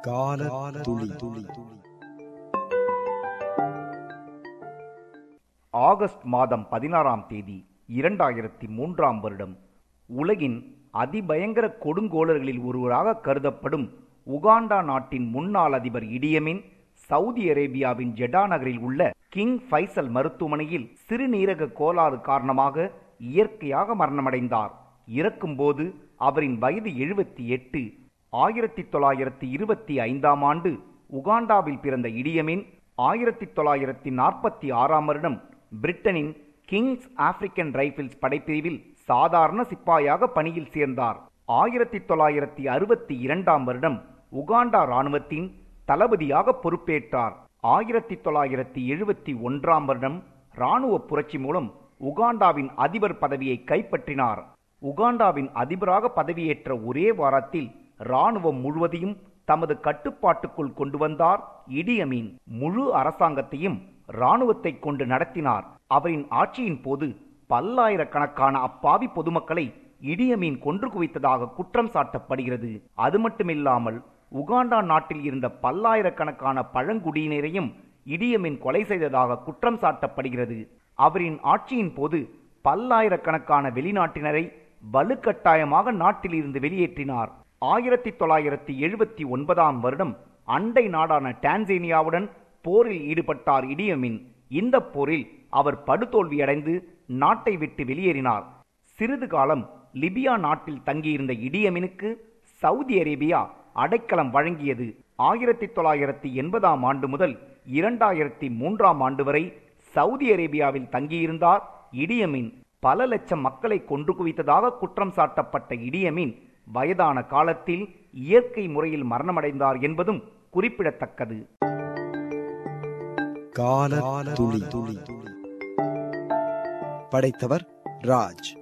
கால துளி துளி ஆகஸ்ட் மாதம் பதினாறாம் தேதி இரண்டாயிரத்தி மூன்றாம் வருடம் உலகின் அதிபயங்கர கொடுங்கோளர்களில் ஒருவராக கருதப்படும் உகாண்டா நாட்டின் முன்னாள் அதிபர் இடியமின் சவுதி அரேபியாவின் ஜெடா நகரில் உள்ள கிங் ஃபைசல் மருத்துவமனையில் சிறுநீரக கோளாறு காரணமாக இயற்கையாக மரணமடைந்தார் இறக்கும்போது அவரின் வயது எழுபத்தி எட்டு ஆயிரத்தி தொள்ளாயிரத்தி இருபத்தி ஐந்தாம் ஆண்டு உகாண்டாவில் பிறந்த இடியமின் ஆயிரத்தி தொள்ளாயிரத்தி நாற்பத்தி ஆறாம் வருடம் பிரிட்டனின் கிங்ஸ் ஆப்பிரிக்கன் ரைபிள்ஸ் படைப்பிரிவில் சாதாரண சிப்பாயாக பணியில் சேர்ந்தார் ஆயிரத்தி தொள்ளாயிரத்தி அறுபத்தி இரண்டாம் வருடம் உகாண்டா ராணுவத்தின் தளபதியாக பொறுப்பேற்றார் ஆயிரத்தி தொள்ளாயிரத்தி எழுபத்தி ஒன்றாம் வருடம் ராணுவ புரட்சி மூலம் உகாண்டாவின் அதிபர் பதவியை கைப்பற்றினார் உகாண்டாவின் அதிபராக பதவியேற்ற ஒரே வாரத்தில் ராணுவம் முழுவதையும் தமது கட்டுப்பாட்டுக்குள் கொண்டு வந்தார் இடியமீன் முழு அரசாங்கத்தையும் ராணுவத்தை கொண்டு நடத்தினார் அவரின் ஆட்சியின் போது பல்லாயிரக்கணக்கான அப்பாவி பொதுமக்களை இடியமீன் கொன்று குவித்ததாக குற்றம் சாட்டப்படுகிறது அது மட்டுமில்லாமல் உகாண்டா நாட்டில் இருந்த பல்லாயிரக்கணக்கான பழங்குடியினரையும் இடியமின் கொலை செய்ததாக குற்றம் சாட்டப்படுகிறது அவரின் ஆட்சியின் போது பல்லாயிரக்கணக்கான வெளிநாட்டினரை வலுக்கட்டாயமாக நாட்டில் இருந்து வெளியேற்றினார் ஆயிரத்தி தொள்ளாயிரத்தி எழுபத்தி ஒன்பதாம் வருடம் அண்டை நாடான டான்சேனியாவுடன் போரில் ஈடுபட்டார் இடியமின் இந்த போரில் அவர் படுதோல்வியடைந்து நாட்டை விட்டு வெளியேறினார் சிறிது காலம் லிபியா நாட்டில் தங்கியிருந்த இடியமினுக்கு சவுதி அரேபியா அடைக்கலம் வழங்கியது ஆயிரத்தி தொள்ளாயிரத்தி எண்பதாம் ஆண்டு முதல் இரண்டாயிரத்தி மூன்றாம் ஆண்டு வரை சவுதி அரேபியாவில் தங்கியிருந்தார் இடியமின் பல லட்சம் மக்களை கொன்று குவித்ததாக குற்றம் சாட்டப்பட்ட இடியமின் வயதான காலத்தில் இயற்கை முறையில் மரணமடைந்தார் என்பதும் குறிப்பிடத்தக்கது கால துளி துளி படைத்தவர் ராஜ்